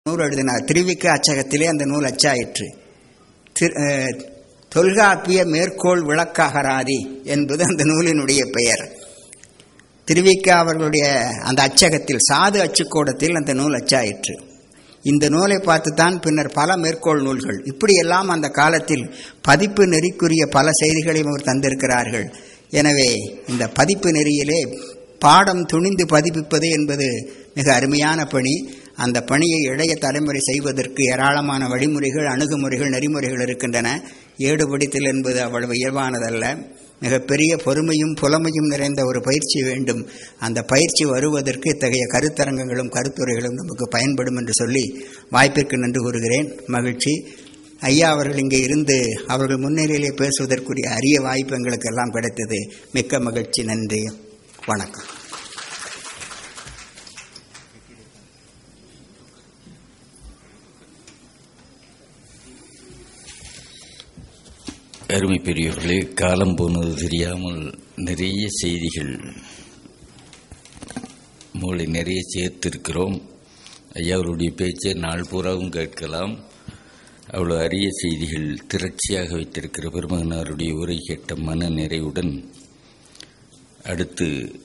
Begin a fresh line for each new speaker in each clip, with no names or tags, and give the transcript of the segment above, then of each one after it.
நூல் எழுதினார் திருவிக்க அச்சகத்திலே அந்த நூல் அச்சாயிற்று திரு- அஹ், தொல்காப்பிய மேற்கோள் விளக்ககராதி என்பது அந்த நூலினுடைய பெயர் திருவிக்க அவர்களுடைய அந்த அச்சகத்தில் சாது அச்சுக்கூடத்தில் அந்த நூல் அச்சாயிற்று இந்த நூலை பார்த்துத்தான் பின்னர் பல மேற்கோள் நூல்கள் இப்படியெல்லாம் அந்த காலத்தில் பதிப்பு நெறிக்குரிய பல செய்திகளையும் அவர் தந்திருக்கிறார்கள் எனவே இந்த பதிப்பு நெறியிலே பாடம் துணிந்து பதிப்பிப்பது என்பது மிக அருமையான பணி அந்த பணியை இளைய தலைமுறை செய்வதற்கு ஏராளமான வழிமுறைகள் அணுகுமுறைகள் நெறிமுறைகள் இருக்கின்றன ஏடுபடித்தல் என்பது அவ்வளவு இயல்பானதல்ல மிகப்பெரிய பொறுமையும் புலமையும் நிறைந்த ஒரு பயிற்சி வேண்டும் அந்த பயிற்சி வருவதற்கு இத்தகைய கருத்தரங்கங்களும் கருத்துரைகளும் நமக்கு பயன்படும் என்று சொல்லி வாய்ப்பிற்கு நன்றி கூறுகிறேன் மகிழ்ச்சி ஐயா அவர்கள் இங்கே இருந்து அவர்கள் முன்னிலையிலே பேசுவதற்குரிய அரிய வாய்ப்பு எங்களுக்கு எல்லாம் கிடைத்தது மிக்க மகிழ்ச்சி நன்றி வணக்கம்
அருமை பெரியவர்களே காலம் போனது தெரியாமல் நிறைய செய்திகள் மூளை நிறைய சேர்த்திருக்கிறோம் ஐயாவுடைய பேச்சை நாள் பூராவும் கேட்கலாம் அவ்வளோ அரிய செய்திகள் திரட்சியாக வைத்திருக்கிற பெருமகனாருடைய உரை கேட்ட மன நிறைவுடன் அடுத்து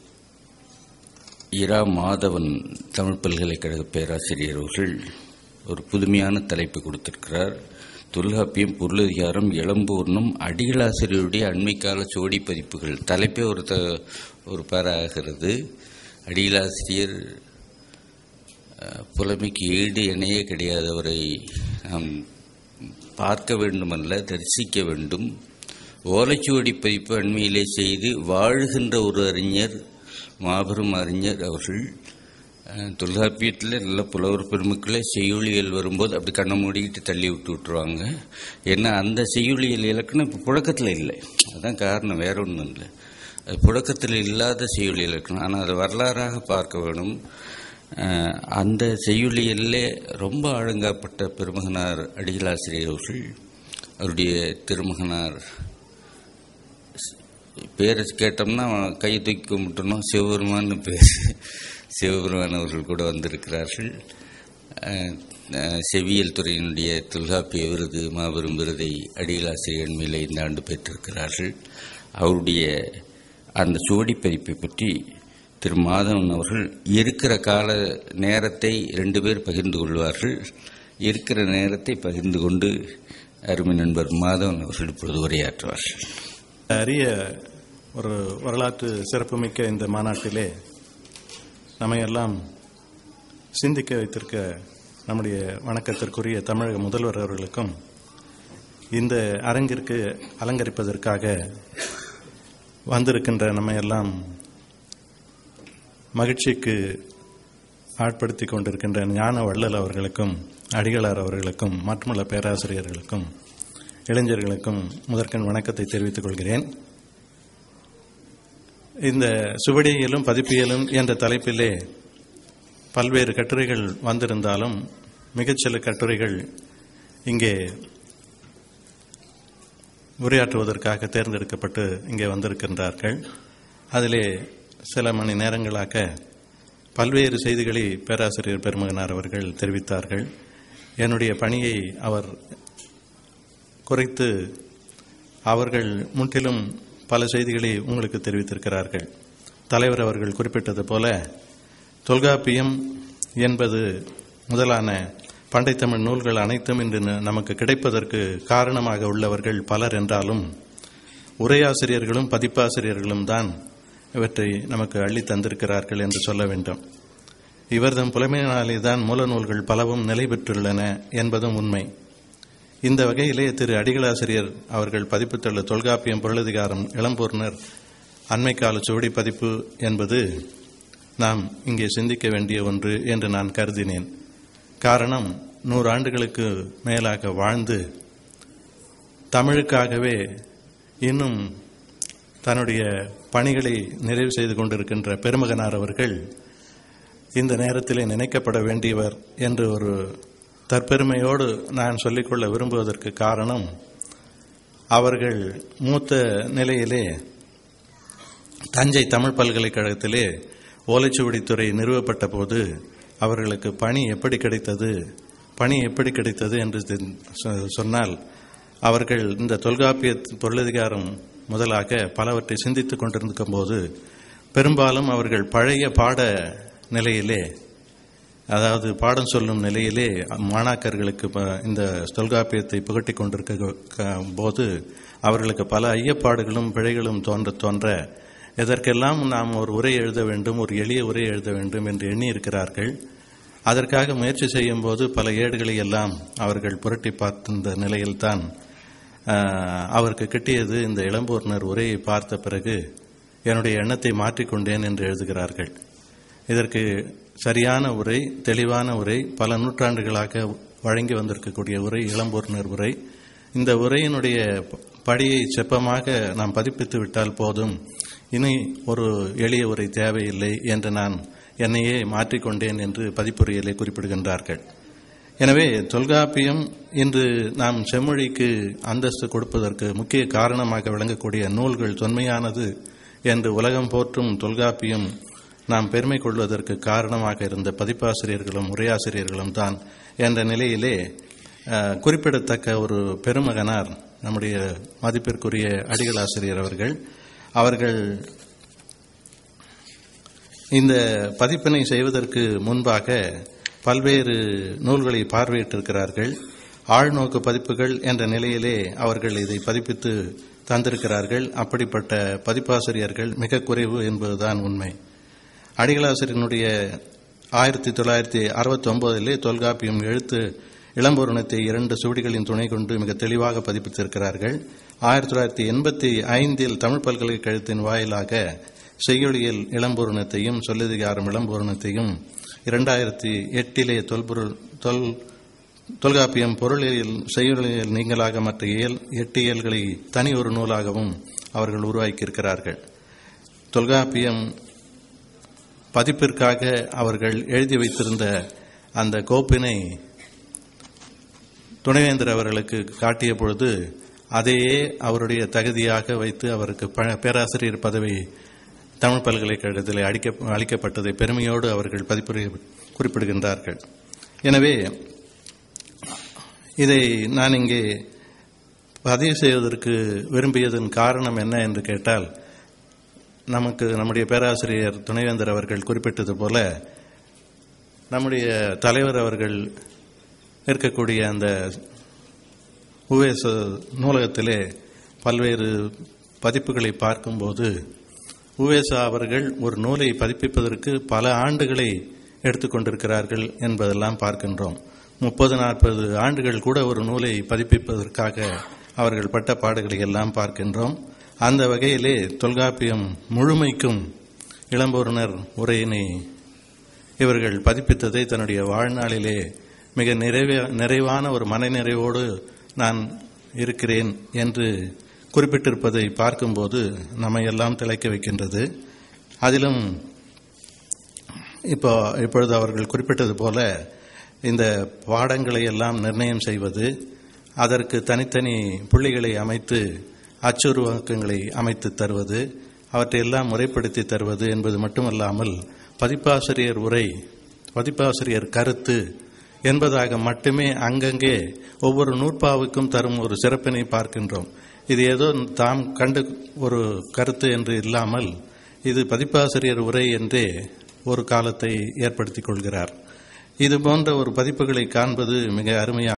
இரா மாதவன் தமிழ் பல்கலைக்கழக பேராசிரியர் அவர்கள் ஒரு புதுமையான தலைப்பு கொடுத்திருக்கிறார் தொல்காப்பியம் பொருளதிகாரம் இளம்பூர்ணம் அடிகளாசிரியருடைய அண்மைக்கால சோடி பதிப்புகள் தலைப்பே ஒரு த ஒரு பேராகிறது அடிகளாசிரியர் அஹ், புலமைக்கு ஈடு இணையே கிடையாது அவரை நாம் பார்க்க வேண்டுமல்ல தரிசிக்க வேண்டும் ஓலைச்சுவடி பதிப்பு அண்மையிலே செய்து வாழ்கின்ற ஒரு அறிஞர் மாபெரும் அறிஞர் அவர்கள் அஹ், தொல்காப்பியத்தில் நல்ல புலவர் பெருமக்களே செய்யுளியல் வரும்போது அப்படி கண்ணை மூடிக்கிட்டு தள்ளி விட்டு விட்டுருவாங்க ஏன்னா அந்த செய்யுளியல் இலக்கணம் இப்போ புழக்கத்தில் இல்லை அதான் காரணம் வேற ஒன்றும் இல்லை அது புழக்கத்தில் இல்லாத செய்யுளி இலக்கணம் ஆனால் அதை வரலாறாக பார்க்க வேணும் அஹ், அந்த செய்யுளியல்லே ரொம்ப ஆழங்காப்பட்ட பெருமகனார் அடிகளாசிரியர் அவர்கள் அவருடைய திருமகனார் பேரை கேட்டோம்னா கையை தூக்கி கும்பிட்டணும் சிவபெருமான்னு பேர் சிவபெருமான் அவர்கள் கூட வந்திருக்கிறார்கள் அஹ், அஹ், செவியல் துறையினுடைய தொல்காப்பிய விருது மாபெரும் விருதை அடிகளாசிரியர் மேலே இந்த ஆண்டு பெற்றிருக்கிறார்கள் அவருடைய அந்த சுவடி பதிப்பை பற்றி திரு மாதவன் அவர்கள் இருக்கிற கால நேரத்தை ரெண்டு பேர் பகிர்ந்து கொள்வார்கள் இருக்கிற நேரத்தை பகிர்ந்து கொண்டு அருமை நண்பர் மாதவன் அவர்கள் இப்பொழுது உரையாற்றுவார்கள்
அரிய ஒரு வரலாற்று சிறப்புமிக்க இந்த மாநாட்டிலே நம்மை எல்லாம் சிந்திக்க வைத்திருக்க நம்முடைய வணக்கத்திற்குரிய தமிழக முதல்வர் அவர்களுக்கும் இந்த அரங்கிற்கு அலங்கரிப்பதற்காக வந்திருக்கின்ற நம்மை எல்லாம் மகிழ்ச்சிக்கு ஆட்படுத்திக் கொண்டிருக்கின்ற ஞான வள்ளல் அவர்களுக்கும் அடிகளார் அவர்களுக்கும் மற்றுமுள்ள பேராசிரியர்களுக்கும் இளைஞர்களுக்கும் முதற்கண் வணக்கத்தை தெரிவித்துக் கொள்கிறேன் இந்த சுவடியியலும் பதிப்பியலும் என்ற தலைப்பிலே பல்வேறு கட்டுரைகள் வந்திருந்தாலும் மிகச்சில கட்டுரைகள் இங்கே உரையாற்றுவதற்காக தேர்ந்தெடுக்கப்பட்டு இங்கே வந்திருக்கின்றார்கள் அதிலே சில மணி நேரங்களாக பல்வேறு செய்திகளை பேராசிரியர் பெருமகனார் அவர்கள் தெரிவித்தார்கள் என்னுடைய பணியை அவர் குறைத்து அவர்கள் முற்றிலும் பல செய்திகளை உங்களுக்கு தெரிவித்திருக்கிறார்கள் தலைவர் அவர்கள் குறிப்பிட்டது போல தொல்காப்பியம் என்பது முதலான பண்டை தமிழ் நூல்கள் அனைத்தும் இன்று ந- நமக்கு கிடைப்பதற்கு காரணமாக உள்ளவர்கள் பலர் என்றாலும் உரையாசிரியர்களும் பதிப்பாசிரியர்களும் தான் இவற்றை நமக்கு அள்ளி தந்திருக்கிறார்கள் என்று சொல்ல வேண்டும் இவர்தம் புலமையினாலே தான் மூல நூல்கள் பலவும் நிலை பெற்றுள்ளன என்பதும் உண்மை இந்த வகையிலே திரு அடிகளாசிரியர் அவர்கள் பதிப்பித்துள்ள தொல்காப்பியம் பொருளதிகாரம் இளம்பூர்ணர் அண்மைக்கால சுவடி பதிப்பு என்பது நாம் இங்கே சிந்திக்க வேண்டிய ஒன்று என்று நான் கருதினேன் காரணம் நூறு ஆண்டுகளுக்கு மேலாக வாழ்ந்து தமிழுக்காகவே இன்னும் தன்னுடைய பணிகளை நிறைவு செய்து கொண்டிருக்கின்ற பெருமகனார் அவர்கள் இந்த நேரத்திலே நினைக்கப்பட வேண்டியவர் என்று ஒரு தற்பெருமையோடு நான் சொல்லிக்கொள்ள விரும்புவதற்கு காரணம் அவர்கள் மூத்த நிலையிலே தஞ்சை தமிழ் பல்கலைக்கழகத்திலே ஓலைச்சுவடித்துறை நிறுவப்பட்ட போது அவர்களுக்கு பணி எப்படி கிடைத்தது பணி எப்படி கிடைத்தது என்று தெ- சொ- சொன்னால் அவர்கள் இந்த தொல்காப்பிய பொருளதிகாரம் முதலாக பலவற்றை சிந்தித்துக் கொண்டிருக்கும் போது பெரும்பாலும் அவர்கள் பழைய பாட நிலையிலே அதாவது பாடம் சொல்லும் நிலையிலே மாணாக்கர்களுக்கு ப- இந்த தொல்காப்பியத்தை புகட்டி கொண்டிருக்க க- போது அவர்களுக்கு பல ஐயப்பாடுகளும் பிழைகளும் தோன்ற தோன்ற இதற்கெல்லாம் நாம் ஒரு உரை எழுத வேண்டும் ஒரு எளிய உரை எழுத வேண்டும் என்று எண்ணி இருக்கிறார்கள் அதற்காக முயற்சி செய்யும் போது பல ஏடுகளை எல்லாம் அவர்கள் புரட்டி பார்த்த நிலையில்தான் ஆஹ், அவருக்கு கிட்டியது இந்த இளம்பூர்னர் உரையை பார்த்த பிறகு என்னுடைய எண்ணத்தை மாற்றிக்கொண்டேன் என்று எழுதுகிறார்கள் இதற்கு சரியான உரை தெளிவான உரை பல நூற்றாண்டுகளாக வழங்கி வந்திருக்கக்கூடிய உரை இளம்பூர்னர் உரை இந்த உரையினுடைய ப- படியை செப்பமாக நாம் பதிப்பித்து விட்டால் போதும் இனி ஒரு எளிய உரை தேவையில்லை என்று நான் என்னையே மாற்றிக்கொண்டேன் என்று பதிப்புரையிலே குறிப்பிடுகின்றார்கள் எனவே தொல்காப்பியம் இன்று நாம் செம்மொழிக்கு அந்தஸ்து கொடுப்பதற்கு முக்கிய காரணமாக விளங்கக்கூடிய நூல்கள் தொன்மையானது என்று உலகம் போற்றும் தொல்காப்பியம் நாம் பெருமை கொள்வதற்கு காரணமாக இருந்த பதிப்பாசிரியர்களும் உரையாசிரியர்களும் தான் என்ற நிலையிலே அஹ், குறிப்பிடத்தக்க ஒரு பெருமகனார் நம்முடைய மதிப்பிற்குரிய அடிகளாசிரியர் அவர்கள் அவர்கள் இந்த பதிப்பினை செய்வதற்கு முன்பாக பல்வேறு நூல்களை பார்வையிட்டிருக்கிறார்கள் ஆழ்நோக்கு பதிப்புகள் என்ற நிலையிலே அவர்கள் இதை பதிப்பித்து தந்திருக்கிறார்கள் அப்படிப்பட்ட பதிப்பாசிரியர்கள் மிக குறைவு என்பதுதான் உண்மை அடிகளாசிரியனுடைய ஆயிரத்தி தொள்ளாயிரத்தி அறுபத்தி ஒன்பதிலே தொல்காப்பியம் எழுத்து இளம்பூரணத்தை இரண்டு சுவடிகளின் துணை கொண்டு மிக தெளிவாக பதிப்பித்திருக்கிறார்கள் ஆயிரத்தி தொள்ளாயிரத்தி எண்பத்தி ஐந்தில் தமிழ் பல்கலைக்கழகத்தின் வாயிலாக செய்யொழியல் இளம்பூரணத்தையும் சொல்லதிகாரம் இளம்பூரணத்தையும் இரண்டாயிரத்தி எட்டிலே தொல்பொருள் தொல் தொல்காப்பியம் பொருளியல் செய்யுளியல் நீங்களாக மற்ற இயல் எட்டு இயல்களை தனி ஒரு நூலாகவும் அவர்கள் உருவாக்கியிருக்கிறார்கள் தொல்காப்பியம் பதிப்பிற்காக அவர்கள் எழுதி வைத்திருந்த அந்த கோப்பினை துணைவேந்தர் அவர்களுக்கு காட்டிய பொழுது அதையே அவருடைய தகுதியாக வைத்து அவருக்கு ப- பேராசிரியர் பதவி தமிழ் பல்கலைக்கழகத்தில் அளிக்க அளிக்கப்பட்டதை பெருமையோடு அவர்கள் பதிப்புரை குறிப்பிடுகின்றார்கள் எனவே இதை நான் இங்கே பதிவு செய்வதற்கு விரும்பியதன் காரணம் என்ன என்று கேட்டால் நமக்கு நம்முடைய பேராசிரியர் துணைவேந்தர் அவர்கள் குறிப்பிட்டது போல நம்முடைய தலைவர் அவர்கள் இருக்கக்கூடிய அந்த உவேச நூலகத்திலே பல்வேறு பதிப்புகளை பார்க்கும்போது உவேசா அவர்கள் ஒரு நூலை பதிப்பிப்பதற்கு பல ஆண்டுகளை எடுத்துக்கொண்டிருக்கிறார்கள் என்பதெல்லாம் பார்க்கின்றோம் முப்பது நாற்பது ஆண்டுகள் கூட ஒரு நூலை பதிப்பிப்பதற்காக அவர்கள் பட்ட பாடுகளை எல்லாம் பார்க்கின்றோம் அந்த வகையிலே தொல்காப்பியம் முழுமைக்கும் இளம்பூரணர் உரையினை இவர்கள் பதிப்பித்ததை தன்னுடைய வாழ்நாளிலே மிக நிறைவே நிறைவான ஒரு மனநிறைவோடு நான் இருக்கிறேன் என்று குறிப்பிட்டிருப்பதை பார்க்கும்போது நம்மையெல்லாம் திளைக்க வைக்கின்றது அதிலும் இப்போ இப்பொழுது அவர்கள் குறிப்பிட்டது போல இந்த பாடங்களை எல்லாம் நிர்ணயம் செய்வது அதற்கு தனித்தனி புள்ளிகளை அமைத்து அச்சுருவாக்கங்களை அமைத்து தருவது அவற்றையெல்லாம் முறைப்படுத்தி தருவது என்பது மட்டுமல்லாமல் பதிப்பாசிரியர் உரை பதிப்பாசிரியர் கருத்து என்பதாக மட்டுமே அங்கங்கே ஒவ்வொரு நூற்பாவுக்கும் தரும் ஒரு சிறப்பினை பார்க்கின்றோம் இது ஏதோ தாம் கண்டு ஒரு கருத்து என்று இல்லாமல் இது பதிப்பாசிரியர் உரை என்றே ஒரு காலத்தை ஏற்படுத்திக் கொள்கிறார் இது போன்ற ஒரு பதிப்புகளை காண்பது மிக அருமையாக